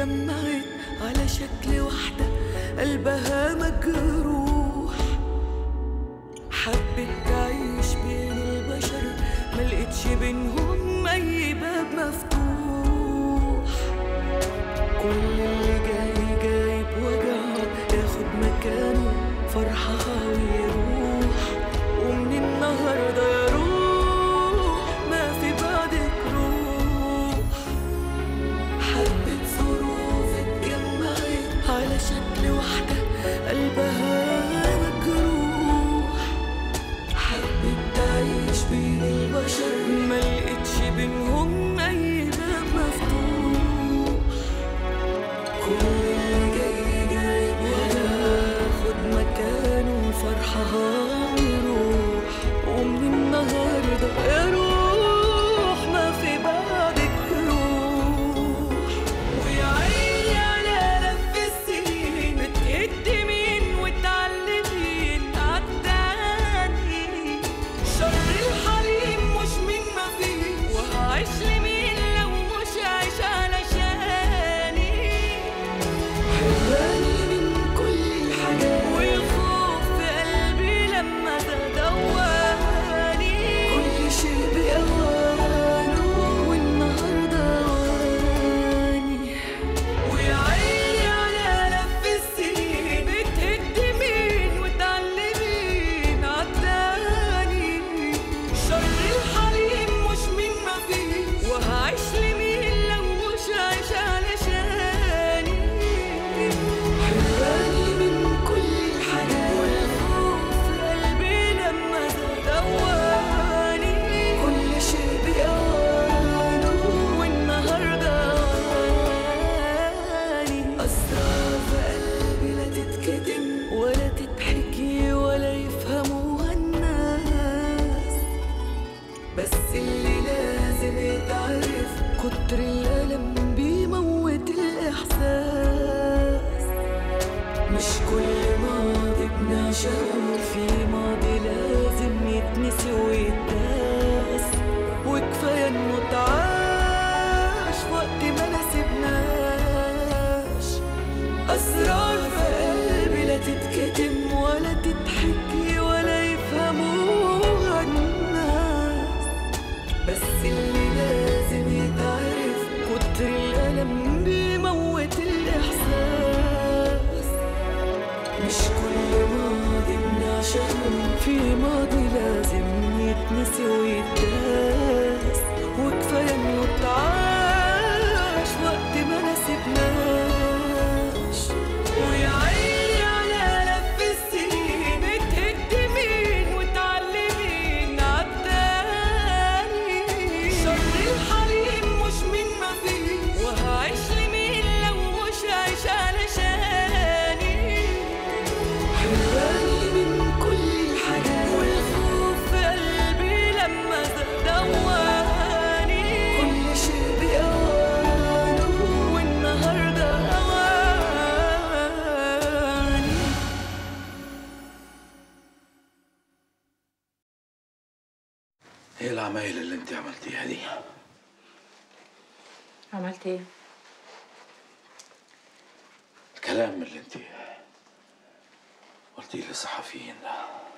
اتجمعت على شكل واحدة قلبها مجروح حبت تعيش بين البشر ملقتش بينهم أي باب مفتوح كل اللي جاي جايب وجعه ياخد مكانه فرحها ويروح ومن النهارده يا روح ما في بعدك روح حبة ظروف اتجمعت على شكل واحدة قلبها مجروح حبت تعيش بين البشر ملقتش بينهم أي باب مفتوح كل اللي جاي جايب وياخد مكانه فرحها ويروح ومن النهارده يا روح ما في بعدك روح ويا عيني على لف السنين بتقدمين وتعلمين عالتاني شر الحليم مش من ما فيه وهعيش لمين لو مش عايش علشاني حراني من كل الحاجات والخوف في قلبي لما تدواني كل شيء بأوانه والنهارده أواني ويا عيني على لف السنين بتهدمين وتعلمين عالتاني شر الحليم مش من ما فيه وهعيش لمين لو مش عايش علشاني حراني من كل الحاجات والخوف في قلبي لما دواني كل شيء بأوانه والنهارده أواني أسرار في قلبي لا تتكتم ولا تتحكي ولا يفهموها الناس بس اللي لازم يتعرف كتر الألم بيموت الإحساس مش كل ماضي بنعشقه في ماضي لازم يتنسي ويتداس وكفاية انه اتعاش وقت ما نسيبناش أسرار في قلبي لا تتكتم ولا تتحكي ولا يفهموها الناس بس اللي لازم يتعرف كتر الألم بيموت الإحساس مش كل ماضي بنعشقه في ماضي لازم يتنسي ويتداس وكفاية إنه اتعاش وقت ما نسيبناش ويا عيني على لف السنين بتهدمين وتعلمين عالتاني شر الحليم مش من ما فيه وهعيش لمين لو مش عايش علشاني حراني من كل الحاجات والخوف في قلبي لما دواني كل شيء بأوانه والنهارده أواني ايه العمايل اللي انت عملتيها دي عملت ايه؟ الكلام اللي انت قلتيه للصحفيين ده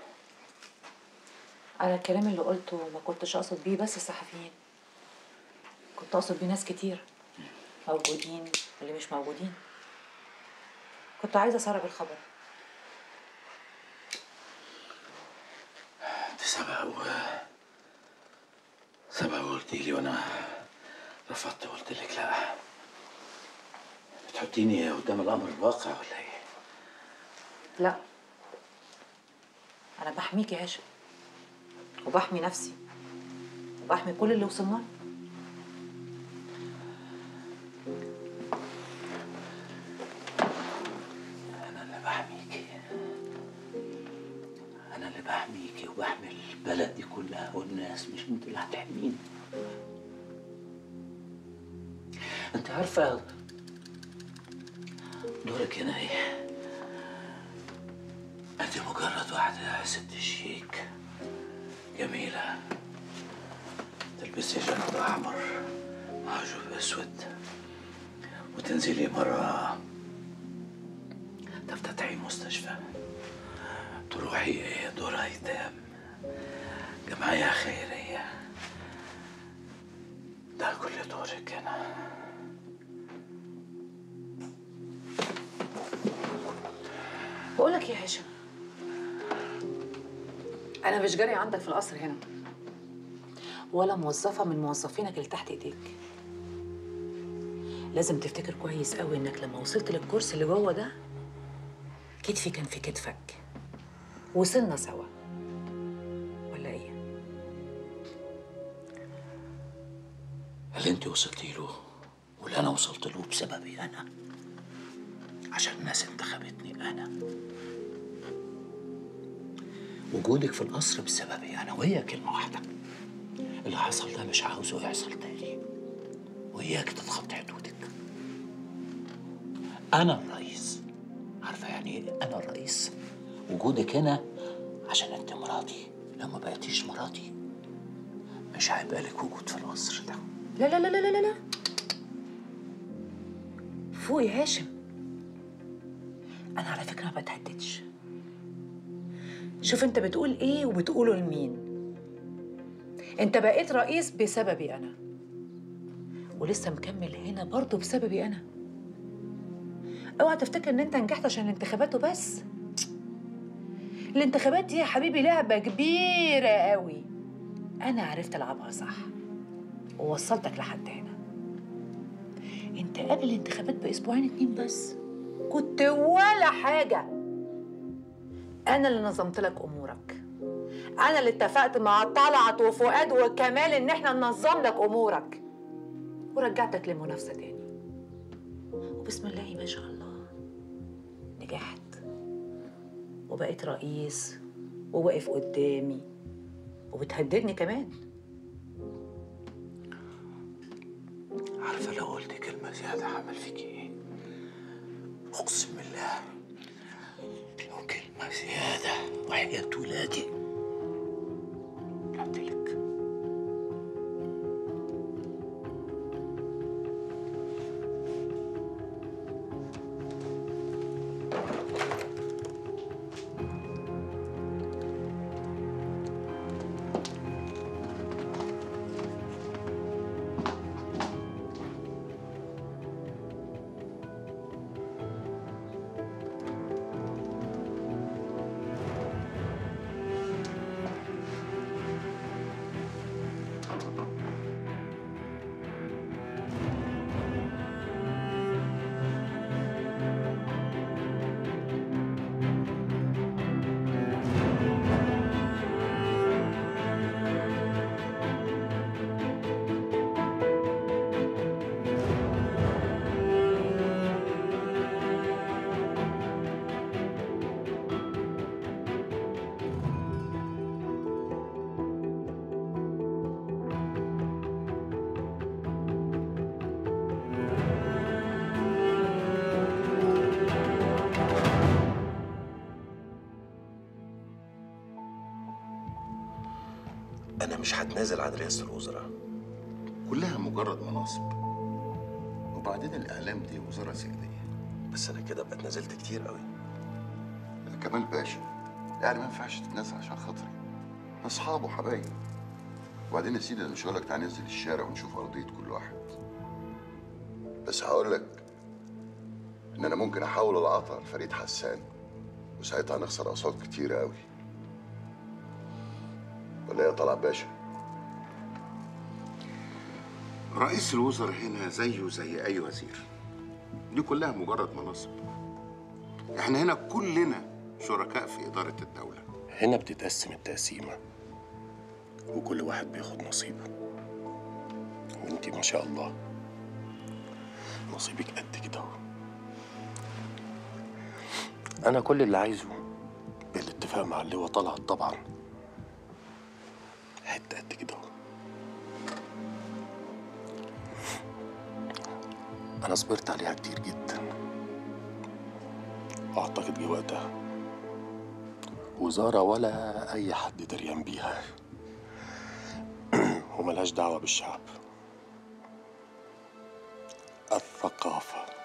انا الكلام اللي قلته ما كنتش اقصد بيه بس الصحفيين كنت اقصد بيه ناس كتير موجودين واللي مش موجودين كنت عايزه اسرب الخبر انت سبق و سبق وقلتي لي وانا رفضت وقلت لك لا بتحطيني قدام الامر الواقع ولا ايه لا انا بحميك يا هاشم وبحمي نفسي وبحمي كل اللي وصلنا له. انا اللي بحميكي انا اللي بحميكي وبحمي البلد دي كلها والناس مش انت اللي هتحميني انت عارفه دورك هنا ايه انت مجرد واحده ست شيك جميله تلبسي جنب احمر مع جوب اسود وتنزلي مرة تفتتحي مستشفى تروحي دور أيتام جمعية خيرية ده كل دورك هنا بقول لك يا هاشم انا مش جاري عندك في القصر هنا ولا موظفه من موظفينك اللي تحت ايديك لازم تفتكر كويس قوي انك لما وصلت للكرسي اللي جوه ده كتفي كان في كتفك وصلنا سوا ولا ايه اللي انت وصلتي له واللي انا وصلت له بسببي انا عشان الناس انتخبتني انا وجودك في القصر بسببي انا وهي كلمه واحده اللي حصل ده مش عاوزه يحصل تاني وإياك تتخطي حدودك أنا الرئيس عارفة يعني إيه أنا الرئيس وجودك هنا عشان أنت مراتي لو ما بقيتيش مراتي مش هيبقى لك وجود في القصر ده لا لا لا لا لا لا فوق يا هاشم انا على فكره ما بتهددش شوف انت بتقول ايه وبتقوله لمين انت بقيت رئيس بسببي انا ولسه مكمل هنا برضه بسببي انا اوعى تفتكر ان انت نجحت عشان الانتخابات وبس الانتخابات دي يا حبيبي لعبه كبيره قوي انا عرفت العبها صح ووصلتك لحد هنا انت قبل الانتخابات باسبوعين اتنين بس كنت ولا حاجه انا اللي نظمت لك امورك انا اللي اتفقت مع طلعت وفؤاد وكمال ان احنا ننظم لك امورك ورجعتك للمنافسه تاني وبسم الله ما شاء الله نجحت وبقيت رئيس وواقف قدامي وبتهددني كمان عارفة لو قلت كلمة زيادة هعمل فيكي إيه؟ أقسم بالله لو كلمة زيادة وحياة ولادي قتلك أنا مش هتنازل عن رئاسة الوزراء كلها مجرد مناصب وبعدين الإعلام دي وزارة سيادية بس أنا كده بقى اتنازلت كتير قوي كمال باشا يعني ما ينفعش تتنازل عشان خاطري أصحاب وحبايب وبعدين يا سيدي أنا مش هقول لك تعالى ننزل الشارع ونشوف أرضية كل واحد بس هقول لك إن أنا ممكن أحاول العطاء لفريد حسان وساعتها هنخسر أصوات كتير قوي ولا إيه يا طلعت باشا؟ رئيس الوزراء هنا زيه زي أي وزير دي كلها مجرد مناصب احنا هنا كلنا شركاء في إدارة الدولة هنا بتتقسم التقسيمة وكل واحد بياخد نصيبه وانتي ما شاء الله نصيبك قد كده اهو انا كل اللي عايزه بالاتفاق مع اللواء طلعت طبعا حته قد كده اهو انا صبرت عليها كتير جدا واعتقد جه وقتها وزارة ولا أي حد دريان بيها وملهاش دعوة بالشعب الثقافة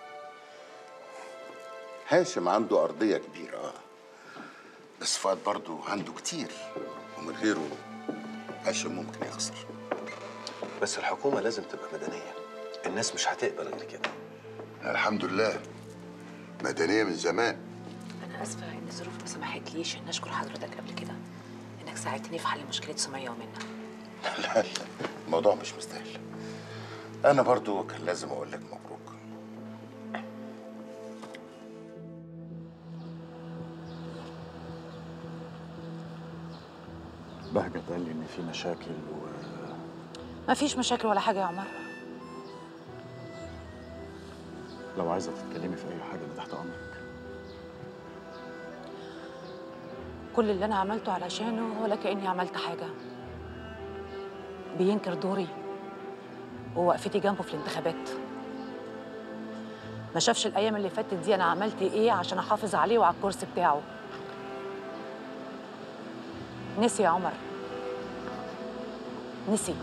هاشم عنده أرضية كبيرة اه بس فؤاد برضه عنده كتير ومن غيره هاشم ممكن يخسر بس الحكومة لازم تبقى مدنية الناس مش هتقبل غير كده الحمد لله مدنية من زمان انا اسفه ان الظروف ما سمحتليش ان اشكر حضرتك قبل كده انك ساعدتني في حل مشكله سميه ومنى لا لا الموضوع مش مستاهل أنا برضه كان لازم أقول لك مبروك بهجت قال لي ان في مشاكل و ما فيش مشاكل ولا حاجه يا عمر لو عايزه تتكلمي في اي حاجه انا تحت امرك كل اللي انا عملته علشانه ولا كاني عملت حاجه بينكر دوري ووقفتي جنبه في الانتخابات ما شافش الايام اللي فاتت دي انا عملت ايه عشان احافظ عليه وعلى الكرسي بتاعه نسي يا عمر نسي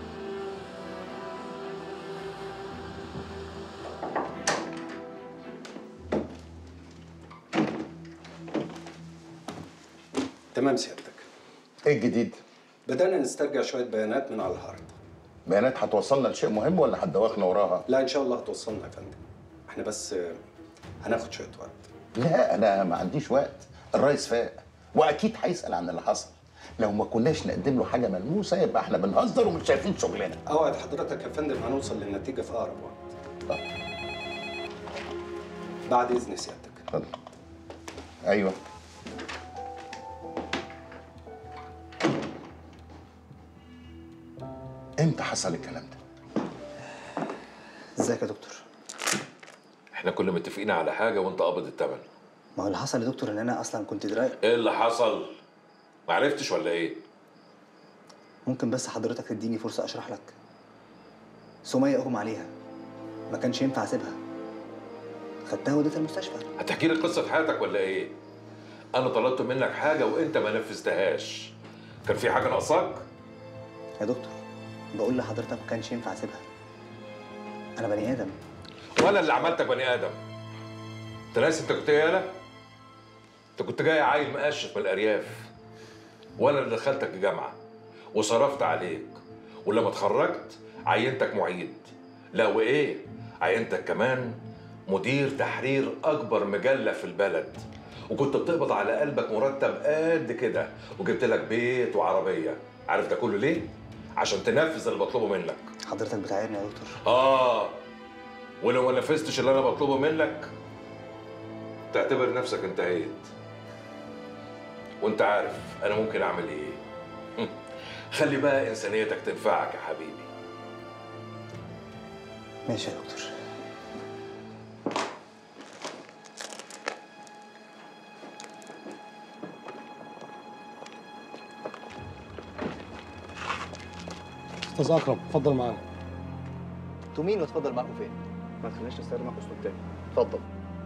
تمام سيادتك إيه الجديد؟ بدأنا نسترجع شوية بيانات من على الهارد بيانات هتوصلنا لشيء مهم ولا هتدوخنا وراها؟ لا إن شاء الله هتوصلنا يا فندم احنا بس آه، هناخد شوية وقت لا أنا ما عنديش وقت الرئيس فاق وأكيد هيسأل عن اللي حصل لو ما كناش نقدم له حاجة ملموسة يبقى احنا بنهزر ومش شايفين شغلنا أوعد حضرتك يا فندم هنوصل للنتيجة في أقرب وقت بعد إذن سيادتك اتفضل أيوه امتى حصل الكلام ده؟ ازيك يا دكتور احنا كنا متفقين على حاجه وانت قابض الثمن ما هو اللي حصل يا دكتور ان انا اصلا كنت دراي ايه اللي حصل ما عرفتش ولا ايه ممكن بس حضرتك تديني فرصه اشرح لك سميه اغمى عليها ما كانش ينفع اسيبها خدتها وديتها المستشفى هتحكي لي قصه حياتك ولا ايه انا طلبت منك حاجه وانت ما نفذتهاش كان في حاجه ناقصاك يا دكتور بقول لحضرتك ما كانش ينفع اسيبها انا بني ادم وانا اللي عملتك بني ادم انت ناسي انت كنت ايه يالا انت كنت جاي عيل مقشف من الارياف وانا اللي دخلتك الجامعه وصرفت عليك ولما اتخرجت عينتك معيد لا وايه عينتك كمان مدير تحرير اكبر مجله في البلد وكنت بتقبض على قلبك مرتب قد كده وجبت لك بيت وعربيه عارف ده كله ليه عشان تنفذ اللي بطلبه منك حضرتك بتعايرني يا دكتور اه ولو ما نفذتش اللي انا بطلبه منك تعتبر نفسك انتهيت وانت عارف انا ممكن اعمل ايه خلي بقى انسانيتك تنفعك يا حبيبي ماشي يا دكتور استاذ اكرم اتفضل معانا انتوا مين واتفضل معاكم فين ما تخليناش نستخدمك اسلوب تاني اتفضل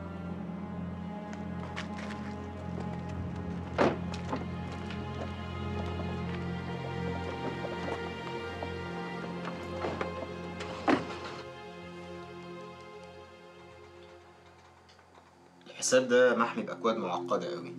الحساب ده محمي بأكواد معقدة قوي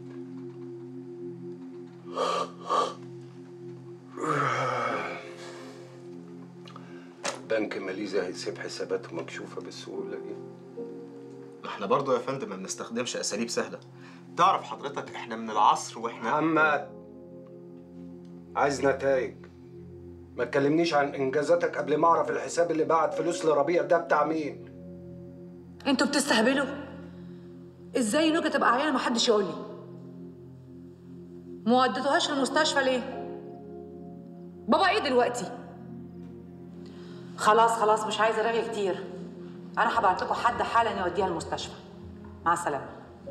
بنك ماليزيا هيسيب حساباته مكشوفة بالسهولة دي ما احنا برضه يا فندم ما بنستخدمش أساليب سهلة تعرف حضرتك احنا من العصر واحنا محمد عايز نتائج ما تكلمنيش عن انجازاتك قبل ما اعرف الحساب اللي بعت فلوس لربيع ده بتاع مين انتوا بتستهبلوا ازاي نوجه تبقى عيانه ما حدش يقول لي ما وديتوهاش المستشفى ليه بابا ايه دلوقتي خلاص خلاص مش عايزه رغي كتير انا هبعت لكم حد حالا يوديها المستشفى مع السلامه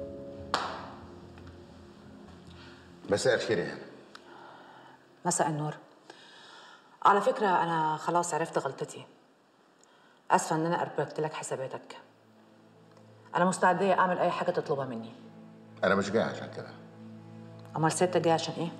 مساء الخير يا هنا مساء النور على فكرة أنا خلاص عرفت غلطتي أسفة إن أنا أربكت لك حساباتك أنا مستعدة أعمل أي حاجة تطلبها مني أنا مش جاي عشان كده أمال ستة جاي عشان إيه؟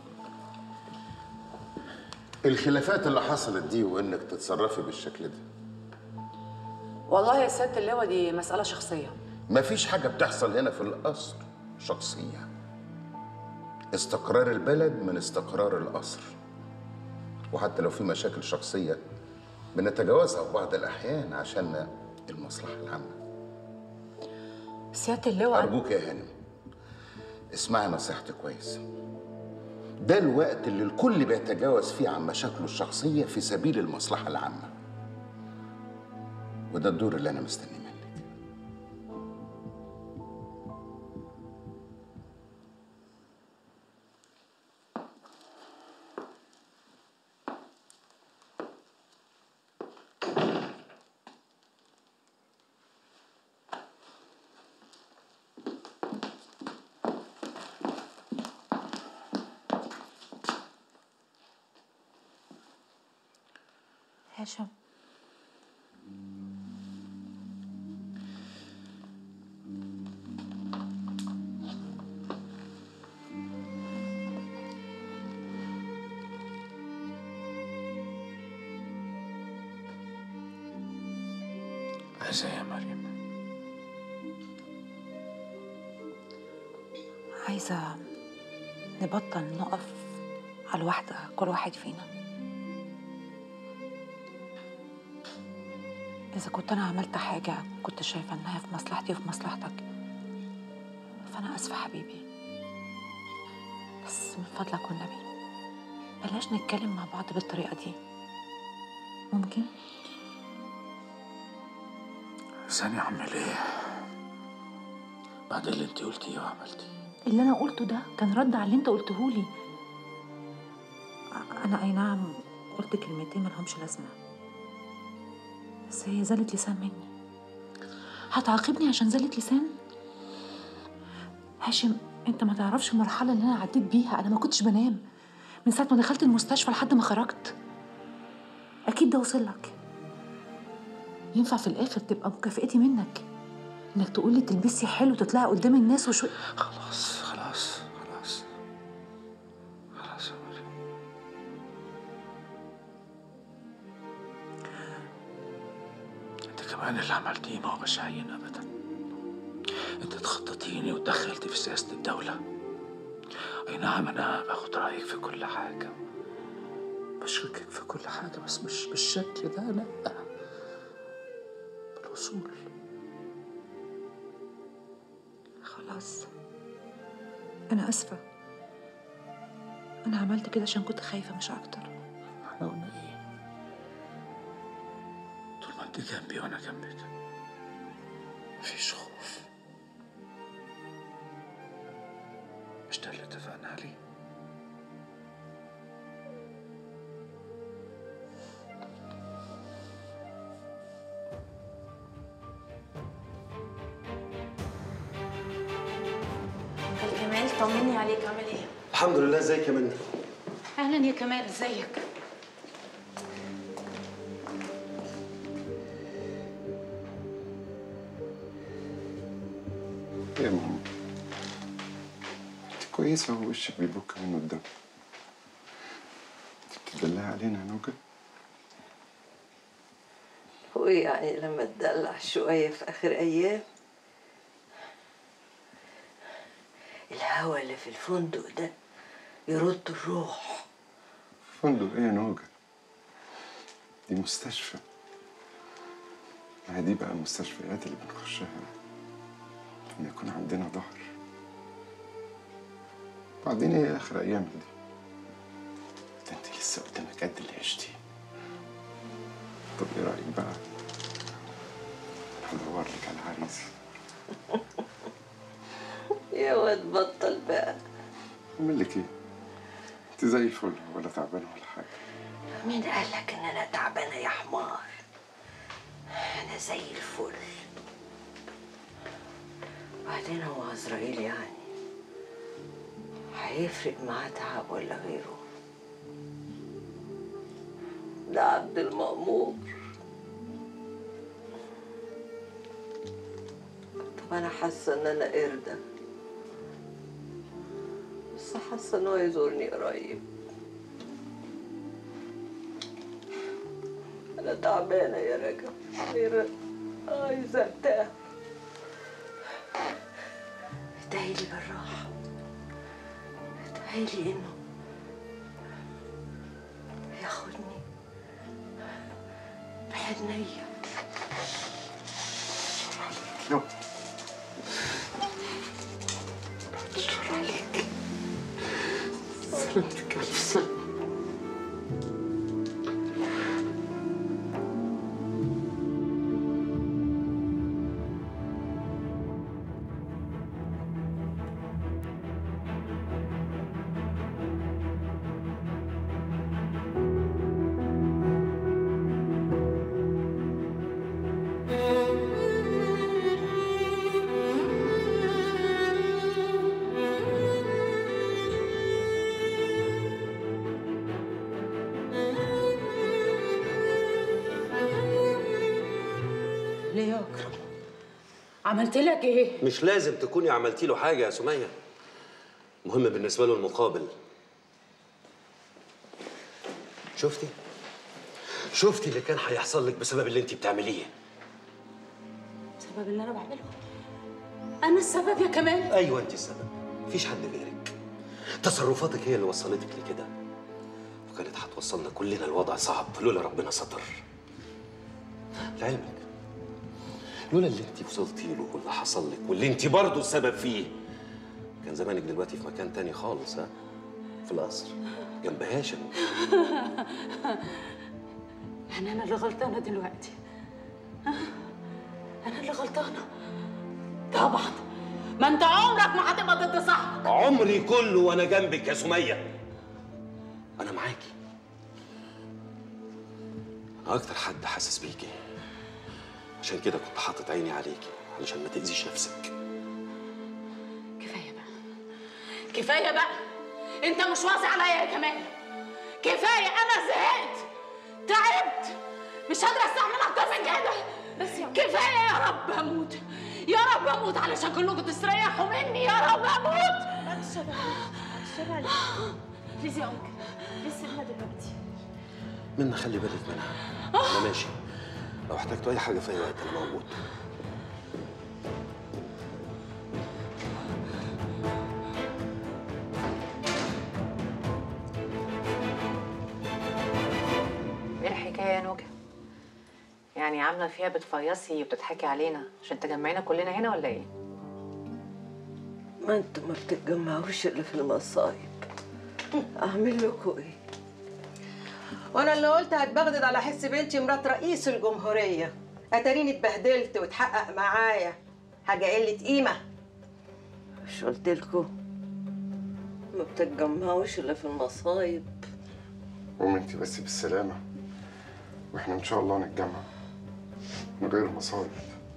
الخلافات اللي حصلت دي وإنك تتصرفي بالشكل ده والله يا ست اللواء دي مسألة شخصية مفيش حاجة بتحصل هنا في القصر شخصية استقرار البلد من استقرار القصر وحتى لو في مشاكل شخصية بنتجاوزها في بعض الأحيان عشان المصلحة العامة سياده اللواء أرجوك يا هانم اسمعي نصيحتي كويس ده الوقت اللي الكل بيتجاوز فيه عن مشاكله الشخصية في سبيل المصلحة العامة وده الدور اللي أنا مستنيه منك هاشم عايزة إيه يا مريم عايزة نبطل نقف على الواحدة كل واحد فينا إذا كنت أنا عملت حاجة كنت شايفة إنها في مصلحتي وفي مصلحتك فأنا آسفة حبيبي بس من فضلك والنبي بلاش نتكلم مع بعض بالطريقة دي ممكن؟ ثانية أعمل إيه؟ بعد اللي أنت قلتيه وعملتيه اللي أنا قلته ده كان رد على اللي أنت قلته لي أنا أي نعم قلت كلمتين ملهمش لازمة بس هي زلة لسان مني هتعاقبني عشان زلة لسان؟ هاشم انت ما تعرفش المرحلة اللي انا عديت بيها انا ما كنتش بنام من ساعة ما دخلت المستشفى لحد ما خرجت اكيد ده وصل لك ينفع في الاخر تبقى مكافئتي منك انك تقولي تلبسي حلو تطلعي قدام الناس وشوي خلاص خلاص خلاص خلاص يا مريم انت كمان اللي عملتيه ما هو مش هين ابدا انت تخططيني ودخلتي في سياسة الدولة اي نعم انا باخد رأيك في كل حاجة بشاركك في كل حاجة بس مش بالشكل ده لا بالوصول خلاص انا اسفة انا عملت كده عشان كنت خايفة مش اكتر احنا قلنا ايه طول ما انت جنبي وانا جنبك مفيش خوف مش ده اللي اتفقنا عليه انكل كمال طمني عليك عامل ايه؟ الحمد لله ازيك يا منى اهلا يا كمال ازيك؟ يا ماما انت كويسة ووشك بيبك من قدام انت بتدلعي علينا يا نوجة وايه يعني لما تدلع شوية في آخر أيام الهوا اللي في الفندق ده يرد الروح فندق ايه يا نوجة دي مستشفى ما هي دي بقى المستشفيات اللي بنخشها لما يكون عندنا ظهر بعدين ايه اخر ايامك دي ده انت لسه قدامك قد اللي عشتيه طب ايه رايك بقى هدور لك على عريس يا واد بطل بقى اعمل لك ايه انت زي الفل ولا تعبانه ولا حاجه مين قال لك ان انا تعبانه يا حمار انا زي الفل بعدين هو عزرائيل يعني هيفرق معاه تعب ولا غيره ده عبد المأمور طب انا حاسه ان انا قرده بس حاسه ان هو يزورني قريب انا تعبانه يا رجب يا رجب عايزه ارتاح ادعيلي بالراحة ادعيلي انه ياخدني بحنية يلا سلامتك ألف سلامة ليه يا اكرم عملت لك ايه مش لازم تكوني عملتي له حاجه يا سميه مهم بالنسبه له المقابل شفتي شفتي اللي كان هيحصل لك بسبب اللي انت بتعمليه سبب اللي انا بعمله انا السبب يا كمال ايوه انت السبب مفيش حد غيرك تصرفاتك هي اللي وصلتك لكده وكانت هتوصلنا كلنا لوضع صعب لولا ربنا ستر لعلمك لولا اللي انت وصلتي له واللي حصل لك واللي انت برضه السبب فيه كان زمانك دلوقتي في مكان تاني خالص ها في القصر جنب هاشم يعني انا اللي غلطانه دلوقتي ها؟ انا اللي غلطانه طبعا ما انت عمرك ما هتبقى ضد صاحبك عمري كله وانا جنبك يا سميه انا معاكي أنا اكتر حد حاسس بيكي عشان كده كنت حاطط عيني عليكي علشان ما تاذيش نفسك كفايه بقى كفايه بقى انت مش واصي عليا يا كمال كفايه انا زهقت تعبت مش قادره استحمل اكتر من كده بس يا كفايه يا رب اموت يا رب اموت علشان كلكم تستريحوا مني يا رب اموت السلام السلام عليكم بليز يا أنكل بليز سيبنا دلوقتي منا خلي بالك منها انا ماشي لو احتجتوا اي حاجه في اي وقت انا موجود ايه الحكايه يا نوجه يعني عامله فيها بتفيصي وبتضحكي علينا عشان تجمعينا كلنا هنا ولا ايه ما انتوا ما بتتجمعوش الا في المصايب اعمل لكم ايه وانا اللي قلت هتبغدد على حس بنتي مرات رئيس الجمهوريه اتاريني اتبهدلت واتحقق معايا حاجه قله قيمه مش قلت لكم ما بتتجمعوش الا في المصايب قوم انت بس بالسلامة واحنا ان شاء الله نتجمع من غير مصايب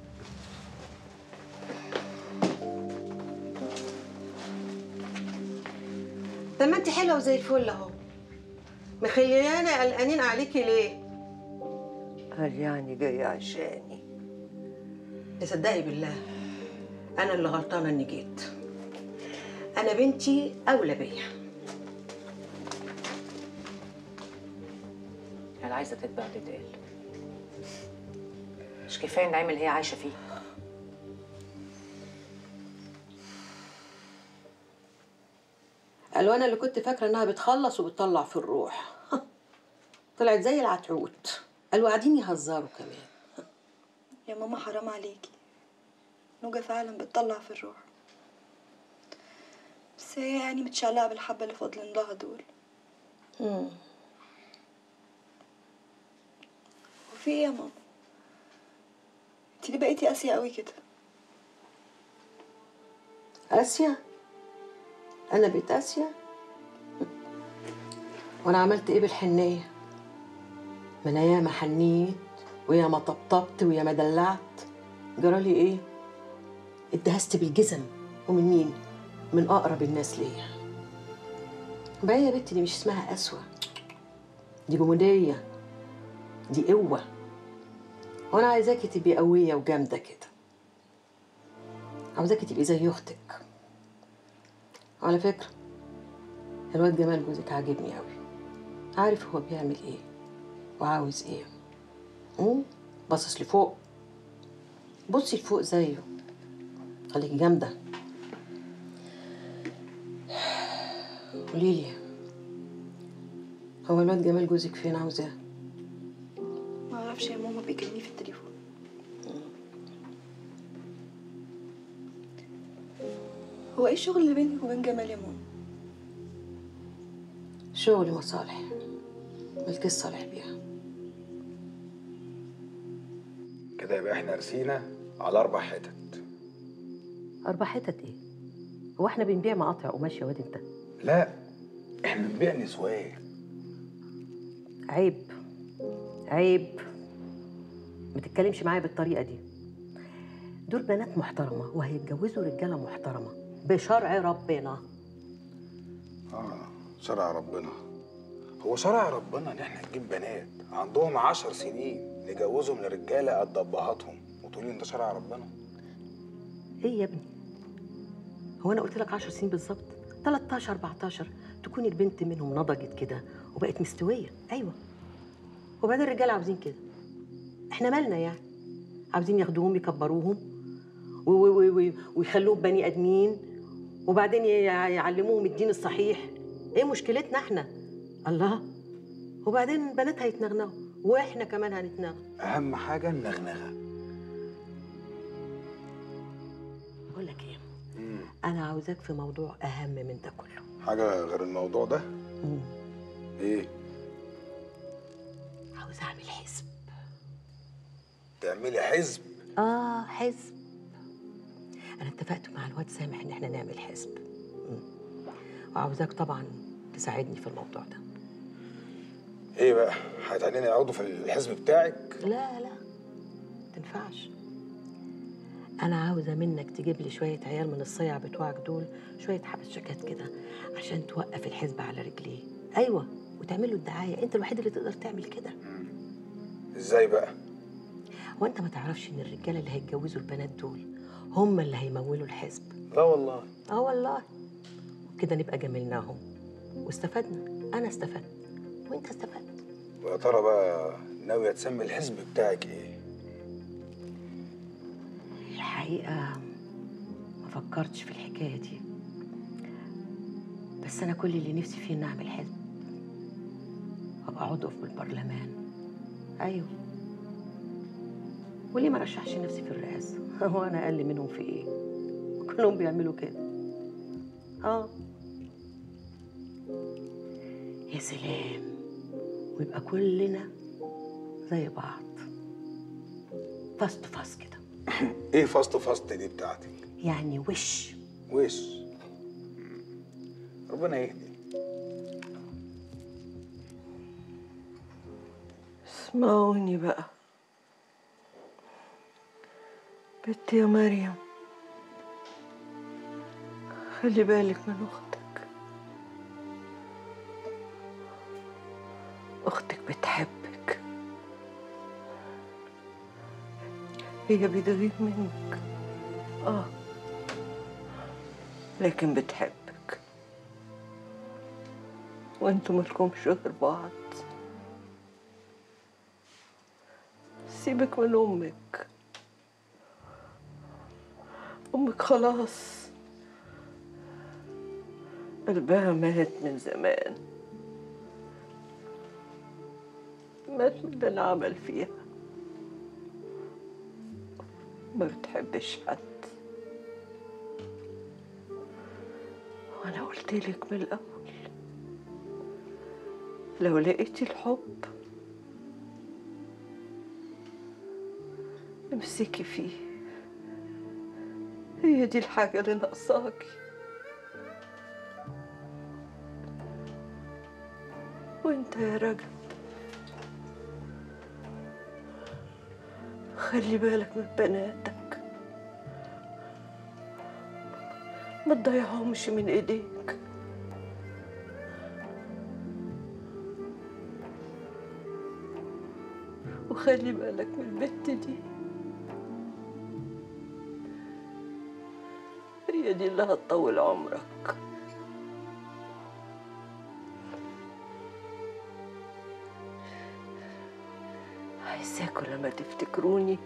طب ما انت حلوه وزي الفل اهو مخليانا قلقانين عليكي ليه قال يعني جاي عشاني تصدقي بالله انا اللي غلطانه اني جيت انا بنتي اولى بيا انا عايزه تتباع تتقال مش كفايه النعيم اللي هي عايشه فيه قالوا انا اللي كنت فاكره انها بتخلص وبتطلع في الروح طلعت زي العتعوت قالوا قاعدين يهزروا كمان يا ماما حرام عليكي نوجة فعلا بتطلع في الروح بس هي يعني متشلقة بالحبة اللي فاضلين لها دول مم. وفي ايه يا ماما انتي ليه بقيتي قاسية قوي كده آسيا أنا بقيت آسيا وأنا عملت إيه بالحنية؟ ما أنا ياما حنيت وياما طبطبت وياما دلعت جرالي إيه؟ اتدهست بالجزم ومن مين؟ من أقرب الناس ليا بقى يا بنتي دي مش اسمها قسوة دي جمودية دي قوة وأنا عايزاكي تبقي قوية وجامدة كده عاوزاكي تبقي زي أختك على فكرة الواد جمال جوزك عاجبني أوي عارف هو بيعمل إيه وعاوز إيه مم؟ باصص لفوق بصي لفوق زيه خليكي جامدة قولي لي هو الواد جمال جوزك فين عاوزاه ما اعرفش يا ماما بيكلمني في التليفون هو ايه الشغل اللي بينك وبين جمال يا ماما شغل مصالح ملكيش صالح بيها كده يبقى احنا رسينا على اربع حتت أربع حتت إيه؟ هو إحنا بنبيع مقاطع قماش يا واد أنت؟ لا احنا بنبيع نسوان عيب عيب ما تتكلمش معايا بالطريقة دي دول بنات محترمة وهيتجوزوا رجالة محترمة بشرع ربنا اه شرع ربنا هو شرع ربنا ان احنا نجيب بنات عندهم عشر سنين نجوزهم لرجاله قد ابهاتهم وتقولي ان ده شرع ربنا إيه يا ابني؟ هو أنا قلت لك 10 سنين بالظبط 13 14 تكون البنت منهم نضجت كده وبقت مستوية أيوه وبعدين الرجالة عاوزين كده إحنا مالنا يعني عاوزين ياخدوهم يكبروهم و- و- و- و- ويخلوهم بني آدمين وبعدين ي- يعلموهم الدين الصحيح إيه مشكلتنا إحنا؟ الله وبعدين البنات هيتنغنغوا وإحنا كمان هنتنغنغ اهم حاجه النغنغه بقول لك إيه أنا عاوزاك في موضوع أهم من ده كله حاجه غير الموضوع ده مم. ايه عاوز أعمل حزب تعملي حزب آه حزب أنا اتفقت مع الواد سامح إن إحنا نعمل حزب مم. وعاوزاك طبعا تساعدني في الموضوع ده ايه بقى هتعلني عضو في الحزب بتاعك لا لا تنفعش أنا عاوزة منك تجيب لي شوية عيال من الصيع بتوعك دول شوية حبشكات كده عشان توقف الحزب على رجليه أيوة وتعمل له الدعاية أنت الوحيد اللي تقدر تعمل كده ازاي بقى هو أنت ما تعرفش إن الرجالة اللي هيتجوزوا البنات دول هم اللي هيمولوا الحزب لا والله اه والله كده نبقى جملناهم واستفدنا انا استفدت وانت استفدت ويا ترى بقى ناويه تسمي الحزب بتاعك ايه الحقيقه ما فكرتش في الحكايه دي بس انا كل اللي نفسي فيه ان اعمل حزب وابقى عضو في البرلمان ايوه وليه ما رشحش نفسي في الرئاسه هو انا اقل منهم في ايه كلهم بيعملوا كده اه يا سلام ويبقى كلنا زي بعض فاست فاست كده ايه فاست فاست دي بتاعتك يعني وش وش ربنا يهدي اسمعوني بقى بنت يا مريم خلي بالك من اختك اختك بتحبك هي بتغير منك اه لكن بتحبك وانتوا مالكمش غير بعض سيبك من امك امك خلاص قلبها مات من زمان مات من اللي انعمل فيها ما بتحبش حد وانا قلت لك من الاول لو لقيتي الحب امسكي فيه هي دي الحاجة اللي ناقصاكي وانت يا رجل خلي بالك من بناتك ما تضيعهمش من ايديك وخلي بالك من البت دي هي دي اللي هتطول عمرك عايزاكوا لما تفتكروني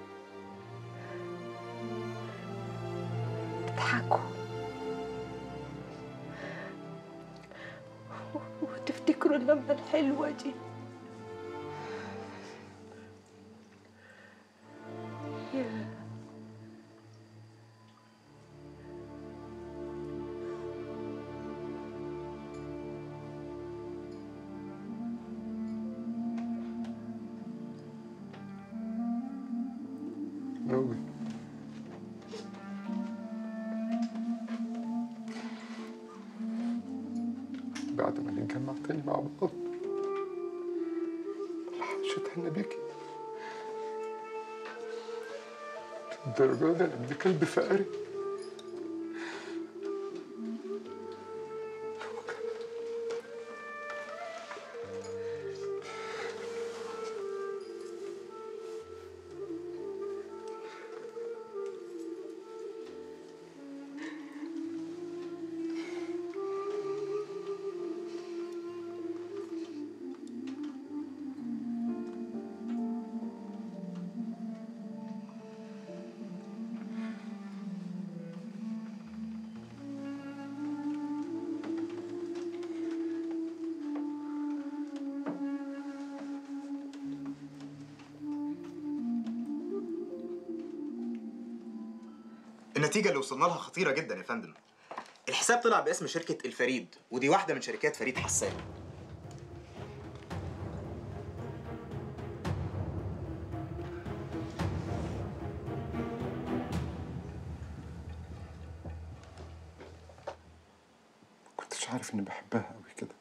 تضحكوا عمر اللمة الحلوة دي يا نوبي بعد ما نتجمع تاني مع بعض محدش يتهنى بيكي الدرجة دي أنا ابن كلب فقري النتيجة اللي وصلنا لها خطيرة جدا يا فندم الحساب طلع باسم شركة الفريد ودي واحدة من شركات فريد حسان كنتش عارف إني بحبها أوي كده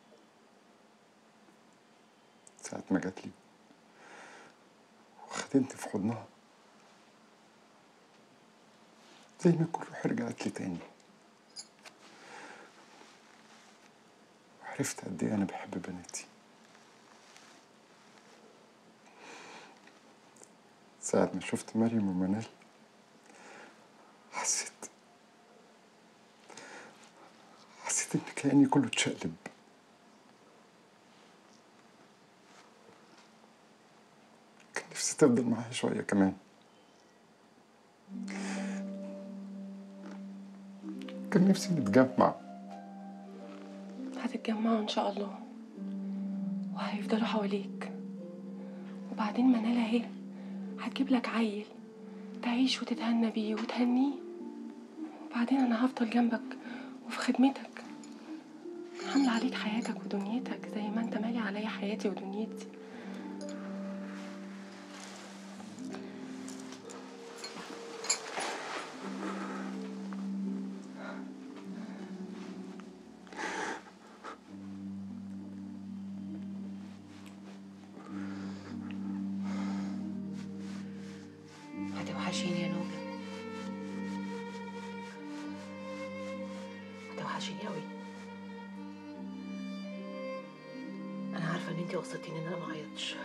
ساعة ما جات لي وخدتني في حضنها زي ما يكون روحي رجعت لي تاني وعرفت قد إيه أنا بحب بناتي ساعة ما شفت مريم ومنال حسيت حسيت إن كياني كله اتشقلب كان نفسي تفضل معايا شوية كمان كان نفسي نتجمع هتتجمعوا ان شاء الله وهيفضلوا حواليك وبعدين منال اهي هتجيب لك عيل تعيش وتتهنى بيه وتهنيه وبعدين انا هفضل جنبك وفي خدمتك حاملة عليك حياتك ودنيتك زي ما انت مالي عليا حياتي ودنيتي هتوحشيني يا نوجة هتوحشيني أوي أنا عارفة إن أنتي وصيتيني إن أنا ما أعيطش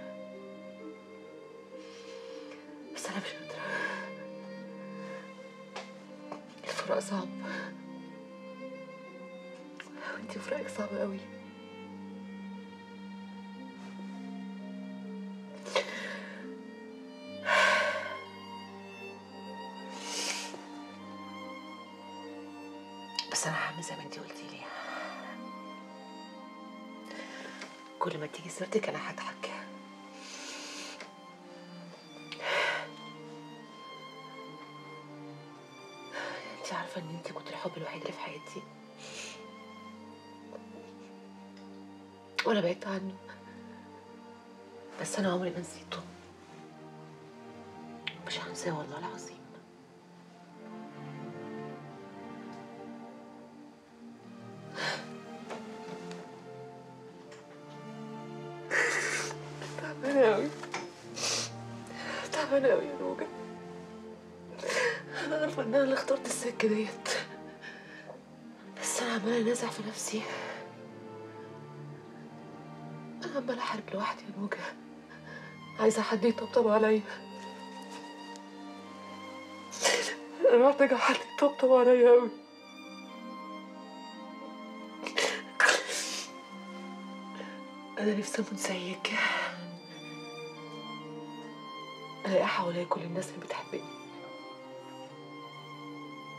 بس أنا مش قادرة الفراق صعب وأنتي فراقك صعب أوي بس انا هعمل زي ما انتي قلتي لي كل ما تيجي سيرتك انا هضحك انتي عارفه ان انتي كنت الحب الوحيد اللي في حياتي وانا بعدت عنه بس انا عمري ما نسيته مش هنساه والله العظيم تعبانة أوي تعبانة أوي يا نوجة أنا عارفة إن أنا اللي اخترت السكة ديت بس أنا عمالة أنازع في نفسي أنا عمالة أحارب لوحدي يا نوجة عايزة حد يطبطب عليا أنا محتاجة حد يطبطب عليا أوي أنا نفسي أموت زيك ألاقي حواليا كل الناس اللي بتحبني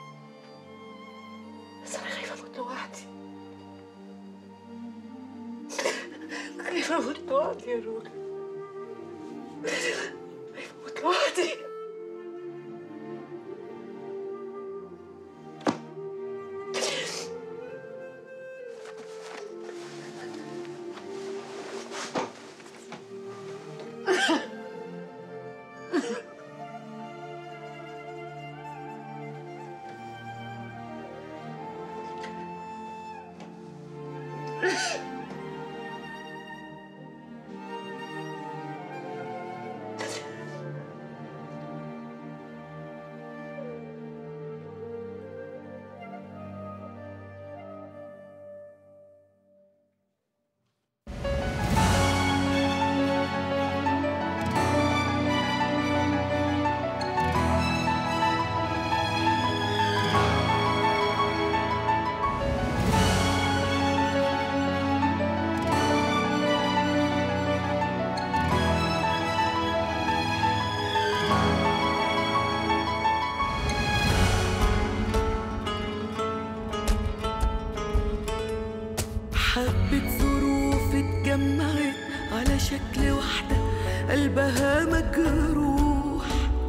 بس أنا خايفة أموت لوحدي خايفة أموت لوحدي يا رولا خايفة أموت لوحدي حبة ظروف اتجمعت على شكل واحدة قلبها مجروح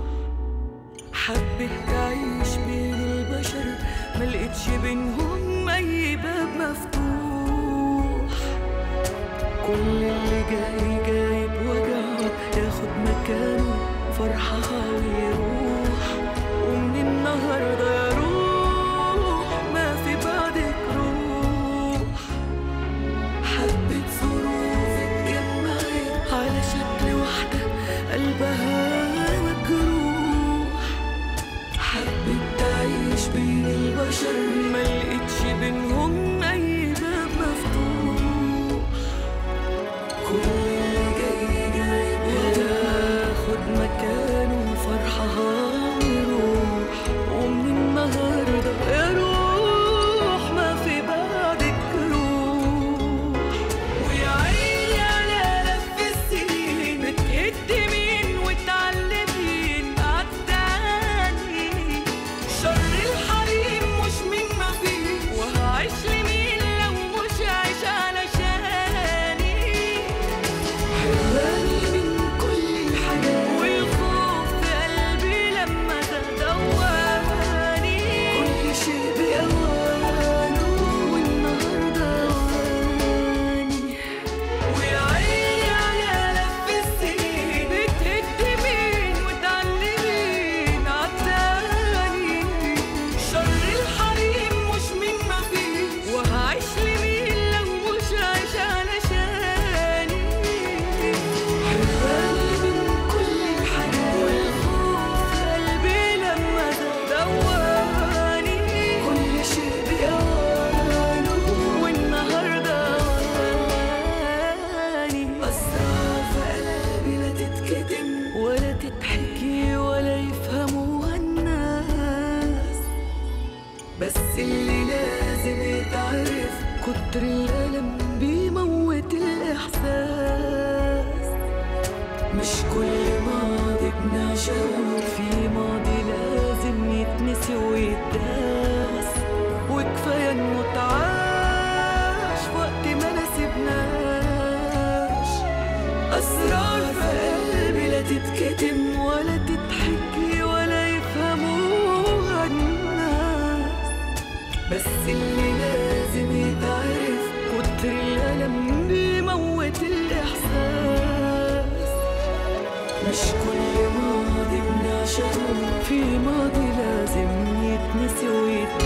حبت تعيش بين البشر ملقتش بينهم أي باب مفتوح كل اللي جاي جاي بوجعه ياخد مكانه فرحها ويروح ومن النهارده يا روح ما في بعدك روح حبة ظروف اتجمعت على شكل واحدة قلبها مجروح حبت تعيش بين البشر ملقتش بينهم أي باب مفتوح كل اللي جاي جاي بياخد مكانه فرحها ويروح ومن النهارده يا روح ما في بعدك روح ويا عيني على لف السنين بتهد مين وتعلمين عالتاني شر الحريم مش من ما فيه وهعيش لمين لو مش عايش علشاني حرماني من كل الحاجات والخوف في قلبي لما تدواني كل شيء بأوانه والنهارده أواني ويا عيني على لف السنين بتهد مين وتعلمين عالتاني شر الحريم مش من ما فيه وهعيش لمين لو مش عايش علشاني حرماني من كل الحاجات والخوف في قلبي لما دواني كل شيء بأوانه والنهارده أواني أسرار في قلبي لا تتكتم ولا تتحكي ولا يفهموها الناس بس اللي لازم يتعرف كتر الألم بيموت الإحساس مش كل ماضي بنعشقه في ماضي لازم يتنسي ويتداس وكفاية انه اتعاش وقت ما نسيبناش أسرار في قلبي لا تتكتم ولا تتحكي ولا يفهموها الناس بس اللي لازم يتعرف كتر الألم بيموت الإحساس مش كل ماضي بنعشقه في ماضي لازم يتنسي ويتنسي